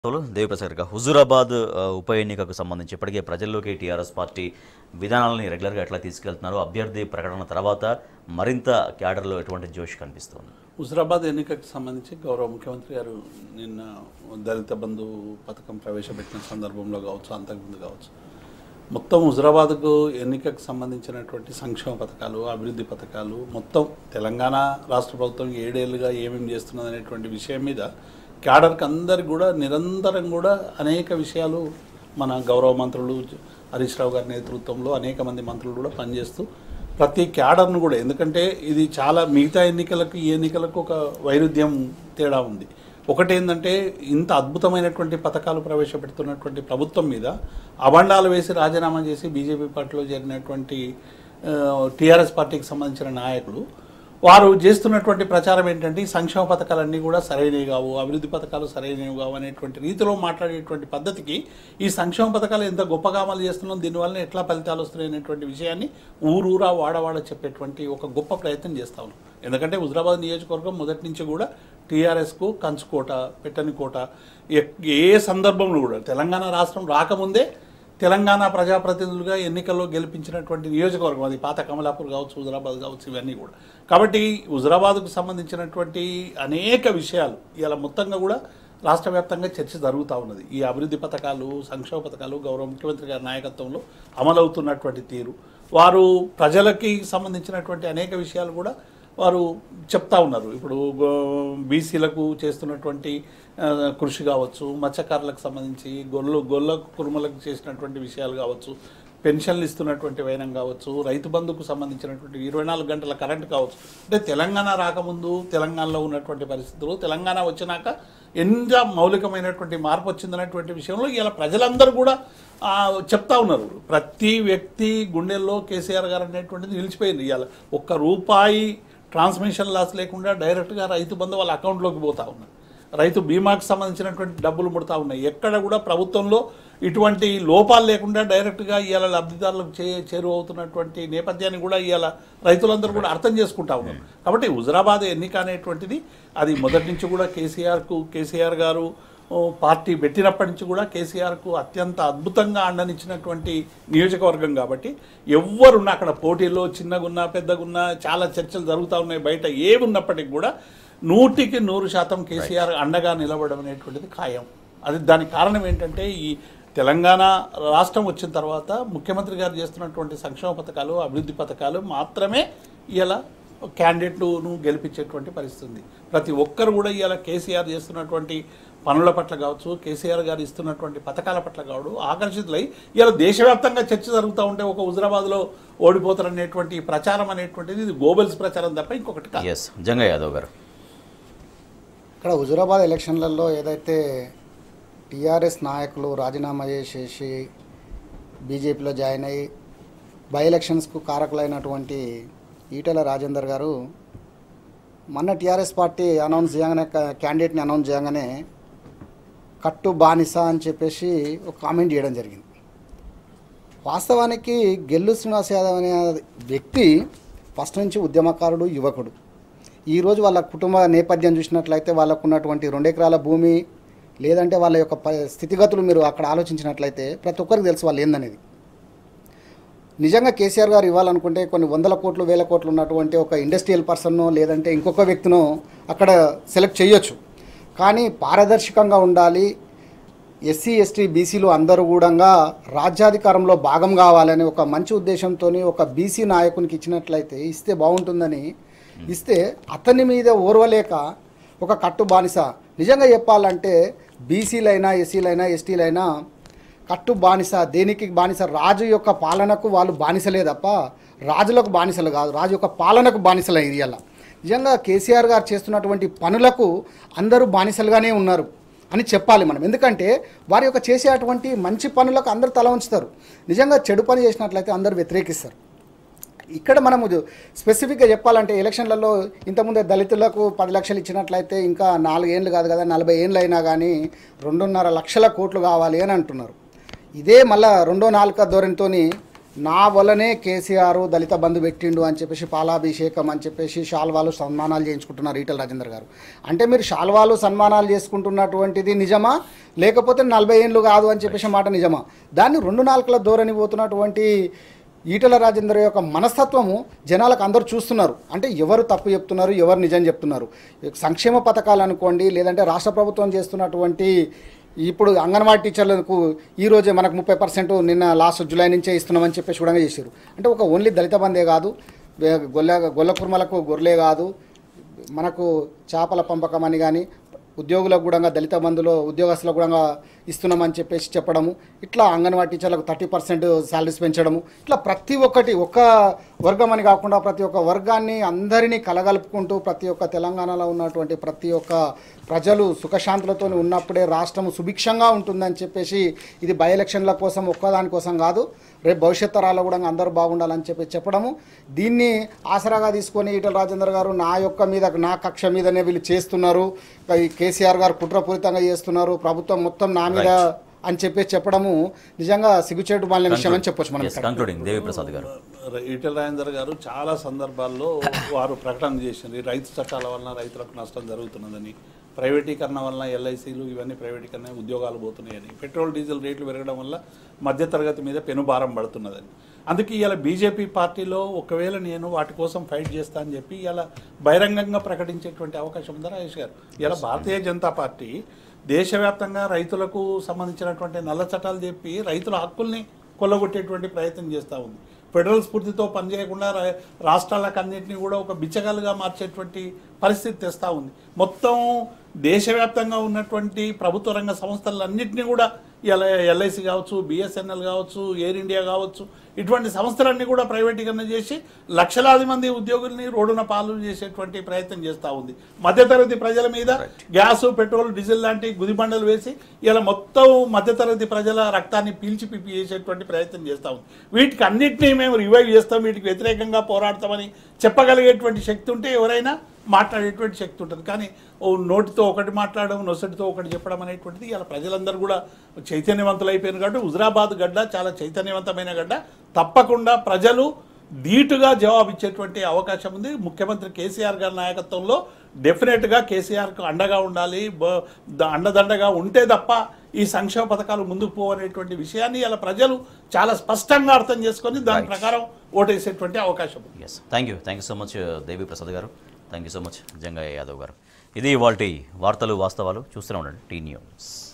తోలు దేవిప్రసాద్ గారు హుజూరాబాద్ ఆ, ఉప ఎన్నికకు సంబంధించి ఇప్పటికే ప్రజల్లోకి టీఆర్ఎస్ పార్టీ విధానాలని రెగ్యులర్గా ఎట్లా తీసుకెళ్తున్నారు అభ్యర్థి ప్రకటన తర్వాత మరింత క్యాడర్లో ఎటువంటి జోష్ కనిపిస్తుంది హుజరాబాద్ ఎన్నికకు సంబంధించి గౌరవ ముఖ్యమంత్రి గారు నిన్న దళిత బంధు పథకం ప్రవేశపెట్టిన సందర్భంలో కావచ్చు అంతకుముందు కావచ్చు మొత్తం హుజరాబాద్కు ఎన్నికకు సంబంధించినటువంటి సంక్షేమ పథకాలు అభివృద్ధి పథకాలు మొత్తం తెలంగాణ రాష్ట్ర ప్రభుత్వం ఏడేళ్లుగా ఏమేమి చేస్తున్నది అనేటువంటి విషయం మీద క్యాడర్కి అందరికి కూడా నిరంతరం కూడా అనేక విషయాలు మన గౌరవ మంత్రులు హరీష్ రావు గారి నేతృత్వంలో అనేక మంది మంత్రులు కూడా పనిచేస్తూ ప్రతి క్యాడర్ను కూడా ఎందుకంటే ఇది చాలా మిగతా ఎన్నికలకు ఈ ఎన్నికలకు ఒక వైరుధ్యం తేడా ఉంది ఒకటి ఏంటంటే ఇంత అద్భుతమైనటువంటి పథకాలు ప్రవేశపెడుతున్నటువంటి ప్రభుత్వం మీద అబండాలు వేసి రాజీనామా చేసి బీజేపీ పార్టీలో చేరినటువంటి టీఆర్ఎస్ పార్టీకి సంబంధించిన నాయకులు వారు చేస్తున్నటువంటి ప్రచారం ఏంటంటే ఈ సంక్షేమ పథకాలన్నీ కూడా సరైనవి కావు అభివృద్ధి పథకాలు సరైనవి కావు అనేటువంటి రీతిలో మాట్లాడేటువంటి పద్ధతికి ఈ సంక్షేమ పథకాలు ఎంత గొప్పగా అమలు చేస్తున్నాం దీనివల్ల ఎట్లా ఫలితాలు వస్తున్నాయి అనేటువంటి విషయాన్ని ఊరూరా వాడవాడ చెప్పేటువంటి ఒక గొప్ప ప్రయత్నం చేస్తా ఉన్నాం ఎందుకంటే హుజరాబాద్ నియోజకవర్గం మొదటి నుంచి కూడా టీఆర్ఎస్కు కంచుకోట పెట్టని కోట ఏ- ఏ సందర్భంలో కూడా తెలంగాణ రాష్ట్రం రాకముందే తెలంగాణ ప్రజాప్రతినిధులుగా ఎన్నికల్లో గెలిపించినటువంటి నియోజకవర్గం అది పాత కమలాపూర్ కావచ్చు హుజరాబాద్ కావచ్చు ఇవన్నీ కూడా కాబట్టి హుజరాబాద్కు సంబంధించినటువంటి అనేక విషయాలు ఇలా మొత్తంగా కూడా రాష్ట్ర వ్యాప్తంగా చర్చ జరుగుతూ ఉన్నది ఈ అభివృద్ధి పథకాలు సంక్షేమ పథకాలు గౌరవ ముఖ్యమంత్రి గారి నాయకత్వంలో అమలవుతున్నటువంటి తీరు వారు ప్రజలకి సంబంధించినటువంటి అనేక విషయాలు కూడా వారు చెప్తా ఉన్నారు ఇప్పుడు గో- బీసీలకు చేస్తున్నటువంటి ఆ, కృషి కావచ్చు మత్స్యకారులకు సంబంధించి గొల్లు గొల్ల కురుమలకు చేసినటువంటి విషయాలు కావచ్చు పెన్షన్లు ఇస్తున్నటువంటి వైనం కావచ్చు రైతు బంధుకు సంబంధించినటువంటి ఇరవై నాలుగు గంటల కరెంట్ కావచ్చు అంటే తెలంగాణ రాకముందు తెలంగాణలో ఉన్నటువంటి పరిస్థితులు తెలంగాణ వచ్చినాక ఎంత మౌలికమైనటువంటి మార్పు వచ్చిందనేటువంటి విషయంలో ఇలా ప్రజలందరూ కూడా ఆ, చెప్తా ఉన్నారు ప్రతి వ్యక్తి గుండెల్లో కేసీఆర్ గారు అనేటువంటిది నిలిచిపోయింది ఇవాళ ఒక్క రూపాయి ట్రాన్స్మిషన్ లాస్ లేకుండా డైరెక్ట్గా రైతు బంధు వాళ్ళ అకౌంట్లోకి పోతా ఉన్నారు రైతు బీమాకు సంబంధించినటువంటి డబ్బులు ముడతా ఉన్నాయి ఎక్కడ కూడా ప్రభుత్వంలో ఇటువంటి లోపాలు లేకుండా డైరెక్ట్గా ఇవాళ లబ్ధిదారులకు చే చేరువ అవుతున్నటువంటి నేపథ్యాన్ని కూడా ఇవాళ రైతులందరూ కూడా అర్థం చేసుకుంటా ఉన్నారు కాబట్టి హుజరాబాద్ ఎన్నిక అనేటువంటిది అది మొదటి నుంచి కూడా కేసీఆర్కు కేసీఆర్ గారు ఓ, పార్టీ పెట్టినప్పటి నుంచి కూడా కేసీఆర్కు అత్యంత అద్భుతంగా అండనిచ్చినటువంటి నియోజకవర్గం కాబట్టి ఎవరున్నా అక్కడ పోటీల్లో చిన్నగున్నా పెద్దగున్నా చాలా చర్చలు జరుగుతూ ఉన్నాయి బయట ఏమున్నప్పటికీ కూడా నూటికి నూరు శాతం కేసీఆర్ అండగా నిలబడడం అనేటువంటిది ఖాయం అది దానికి కారణం ఏంటంటే ఈ తెలంగాణ రాష్ట్రం వచ్చిన తర్వాత ముఖ్యమంత్రి గారు చేస్తున్నటువంటి సంక్షేమ పథకాలు అభివృద్ధి పథకాలు మాత్రమే ఇలా క్యాండిడేట్ను గెలిపించేటువంటి పరిస్థితి ఉంది ప్రతి ఒక్కరు కూడా ఇవాళ కేసీఆర్ చేస్తున్నటువంటి పనుల పట్ల కావచ్చు కేసీఆర్ గారు ఇస్తున్నటువంటి పథకాల పట్ల కావడం ఆకర్షితులై ఇలా దేశవ్యాప్తంగా చర్చ జరుగుతూ ఉంటే ఒక హుజరాబాద్లో ఓడిపోతారనేటువంటి ఈ ప్రచారం అనేటువంటిది ఇది గోబెల్స్ ప్రచారం తప్ప ఇంకొకటి కాదు ఎస్ జంగయ్య యాదవ్ గారు ఇక్కడ హుజురాబాద్ ఎలక్షన్లలో ఏదైతే టీఆర్ఎస్ నాయకులు రాజీనామా చేసేసి బీజేపీలో జాయిన్ అయ్యి బై ఎలక్షన్స్కు కారకులైనటువంటి ఈటెల రాజేందర్ గారు మొన్న టీఆర్ఎస్ పార్టీ అనౌన్స్ చేయగానే క- క్యాండిడేట్ని అనౌన్స్ చేయగానే కట్టు బానిస అని చెప్పేసి ఒక కామెంట్ చేయడం జరిగింది వాస్తవానికి గెల్లు శ్రీనివాస్ యాదవ్ అనే వ్యక్తి ఫస్ట్ నుంచి ఉద్యమకారుడు యువకుడు ఈరోజు వాళ్ళ కుటుంబ నేపథ్యం చూసినట్లయితే వాళ్ళకు ఉన్నటువంటి రెండు ఎకరాల భూమి లేదంటే వాళ్ళ యొక్క ప- స్థితిగతులు మీరు అక్కడ ఆలోచించినట్లయితే ప్రతి ఒక్కరికి తెలుసు వాళ్ళు ఏందనేది నిజంగా కేసీఆర్ గారు ఇవ్వాలనుకుంటే కొన్ని వందల కోట్లు వేల కోట్లు ఉన్నటువంటి ఒక ఇండస్ట్రియల్ పర్సన్నో లేదంటే ఇంకొక వ్యక్తినో అక్కడ సెలెక్ట్ చేయొచ్చు కానీ పారదర్శకంగా ఉండాలి ఎస్సీ ఎస్టీ బీసీలు అందరూ కూడా రాజ్యాధికారంలో భాగం కావాలని ఒక మంచి ఉద్దేశంతో ఒక బీసీ నాయకునికి ఇచ్చినట్లయితే ఇస్తే బాగుంటుందని ఇస్తే అతని మీద ఓర్వలేక ఒక కట్టు బానిస నిజంగా చెప్పాలంటే బీసీలైనా ఎస్సీలైనా ఎస్టీలైనా కట్టు బానిస దేనికి బానిస రాజు యొక్క పాలనకు వాళ్ళు బానిసలే తప్ప రాజులకు బానిసలు కాదు రాజు యొక్క పాలనకు బానిసలు ఇవాళ నిజంగా కేసీఆర్ గారు చేస్తున్నటువంటి పనులకు అందరూ బానిసలుగానే ఉన్నారు అని చెప్పాలి మనం ఎందుకంటే వారి యొక్క చేసేటువంటి మంచి పనులకు అందరూ తల ఉంచుతారు నిజంగా చెడు పని చేసినట్లయితే అందరూ వ్యతిరేకిస్తారు ఇక్కడ మనము స్పెసిఫిక్గా చెప్పాలంటే ఎలక్షన్లలో ఇంతకుముందే దళితులకు పది లక్షలు ఇచ్చినట్లయితే ఇంకా నాలుగేళ్ళు కాదు కదా నలభై ఏళ్ళు అయినా కానీ రెండున్నర లక్షల కోట్లు కావాలి అని అంటున్నారు ఇదే మళ్ళా రెండో నాలుక ధోరణితోని నా వల్లనే కేసీఆర్ దళిత బంధు పెట్టిండు అని చెప్పేసి పాలాభిషేకం అని చెప్పేసి షాల్వాలు సన్మానాలు చేయించుకుంటున్నారు ఈటల రాజేందర్ గారు అంటే మీరు షాల్వాలు సన్మానాలు చేసుకుంటున్నటువంటిది నిజమా లేకపోతే నలభై ఏళ్ళు కాదు అని చెప్పేసి మాట నిజమా దాన్ని రెండు నాలుకల ధోరణి పోతున్నటువంటి ఈటల రాజేందర్ యొక్క మనస్తత్వము జనాలకు అందరూ చూస్తున్నారు అంటే ఎవరు తప్పు చెప్తున్నారు ఎవరు నిజం చెప్తున్నారు సంక్షేమ పథకాలు అనుకోండి లేదంటే రాష్ట్ర ప్రభుత్వం చేస్తున్నటువంటి ఇప్పుడు అంగన్వాడీ టీచర్లకు ఈ రోజే మనకు ముప్పై పర్సెంట్ నిన్న లాస్ట్ జూలై నుంచే ఇస్తున్నామని చెప్పేసి కూడా చేశారు అంటే ఒక ఓన్లీ దళిత బందే కాదు వే- గొల్ల గొల్ల కుర్మలకు గొర్రెలే కాదు మనకు చేపల పంపకం అని కానీ ఉద్యోగులకు కూడా దళిత బంధులో ఉద్యోగస్తులకు కూడా ఇస్తున్నామని చెప్పేసి చెప్పడము ఇట్లా అంగన్వాడీ టీచర్లకు థర్టీ పర్సెంట్ శాలరీస్ పెంచడము ఇట్లా ప్రతి ఒక్కటి ఒక్క వర్గం అని కాకుండా ప్రతి ఒక్క వర్గాన్ని అందరినీ కలగలుపుకుంటూ ప్రతి ఒక్క తెలంగాణలో ఉన్నటువంటి ప్రతి ఒక్క ప్రజలు సుఖశాంతులతో ఉన్నప్పుడే రాష్ట్రం సుభిక్షంగా ఉంటుందని చెప్పేసి ఇది బై ఎలక్షన్ల కోసం ఒక్కదాని కోసం కాదు రేపు భవిష్యత్ తరాల్లో కూడా అందరూ బాగుండాలని చెప్పి చెప్పడము దీన్ని ఆసరాగా తీసుకొని ఈటల రాజేందర్ గారు నా యొక్క మీద నా కక్ష మీదనే వీళ్ళు చేస్తున్నారు ఈ కేసీఆర్ గారు కుట్రపూరితంగా చేస్తున్నారు ప్రభుత్వం మొత్తం నా మీద అని చెప్పి చెప్పడము నిజంగా సిగ్గుచేటు మాలిన విషయం అని చెప్పొచ్చు మనం ఇక్కడ. కంక్లూడింగ్ దేవి ప్రసాద్ గారు ఈటెల రాజేందర్ గారు చాలా సందర్భాల్లో వారు ప్రకటన చేసింది ఈ రైతు చట్టాల వలన రైతులకు నష్టం జరుగుతున్నదని ప్రైవేటీకరణ వలన ఎల్ఐసీలు ఇవన్నీ ప్రైవేటీకరణ ఉద్యోగాలు పోతున్నాయని పెట్రోల్ డీజిల్ రేట్లు పెరగడం వల్ల మధ్యతరగతి మీద పెనుభారం పడుతున్నదని అందుకే ఇవాళ బీజేపీ పార్టీలో ఒకవేళ నేను వాటి కోసం ఫైట్ చేస్తా అని చెప్పి ఇలా బహిరంగంగా ప్రకటించేటువంటి అవకాశం ఉందా రాజేష్ గారు ఇలా భారతీయ జనతా పార్టీ దేశవ్యాప్తంగా రైతులకు సంబంధించినటువంటి నల్ల చట్టాలు చెప్పి రైతుల హక్కుల్ని కొల్లగొట్టేటువంటి ప్రయత్నం చేస్తూ ఉంది ఫెడరల్ స్ఫూర్తితో పనిచేయకుండా రా- రాష్ట్రాలకు అన్నింటినీ కూడా ఒక బిచ్చగాలుగా మార్చేటువంటి పరిస్థితి తెస్తూ ఉంది మొత్తం దేశవ్యాప్తంగా ఉన్నటువంటి ప్రభుత్వ రంగ సంస్థలన్నింటినీ కూడా ఇలా ఎల్ఐసి కావచ్చు బిఎస్ఎన్ఎల్ కావచ్చు ఎయిర్ ఇండియా కావచ్చు ఇటువంటి సంస్థలన్నీ కూడా ప్రైవేటీకరణ చేసి లక్షలాది మంది ఉద్యోగుల్ని రోడ్డున పాలు చేసేటువంటి ప్రయత్నం చేస్తూ ఉంది మధ్యతరగతి ప్రజల మీద గ్యాస్ పెట్రోల్ డీజిల్ లాంటి గుదిబండలు వేసి ఇలా మొత్తం మధ్యతరగతి ప్రజల రక్తాన్ని పీల్చి పిప్పి చేసేటువంటి ప్రయత్నం చేస్తూ ఉంది వీటికి అన్నింటినీ మేము రివైవ్ చేస్తాం వీటికి వ్యతిరేకంగా పోరాడతామని చెప్పగలిగేటువంటి శక్తి ఉంటే ఎవరైనా మాట్లాడేటువంటి శక్తి ఉంటుంది కానీ ఓ నోటితో ఒకటి మాట్లాడడం నొసటితో ఒకటి చెప్పడం అనేటువంటిది ఇలా ప్రజలందరూ కూడా చైతన్యవంతులు అయిపోయిన కాబట్టి హుజరాబాద్ గడ్డ చాలా చైతన్యవంతమైన గడ్డ తప్పకుండా ప్రజలు ధీటుగా జవాబిచ్చేటువంటి అవకాశం ఉంది ముఖ్యమంత్రి కేసీఆర్ గారి నాయకత్వంలో డెఫినెట్గా కేసీఆర్కు అండగా ఉండాలి బ- ద- అండదండగా ఉంటే తప్ప ఈ సంక్షేమ పథకాలు ముందుకు పోవనేటువంటి విషయాన్ని ఇలా ప్రజలు చాలా స్పష్టంగా అర్థం చేసుకొని దాని ప్రకారం ఓటేసేటువంటి అవకాశం ఉంది yes thank you thank you so much Devi Prasad garu thank you so much Jangaiah Yadav garu ఇది ఇవాళ వార్తలు వాస్తవాలు చూస్తూనే ఉండండి టీ న్యూస్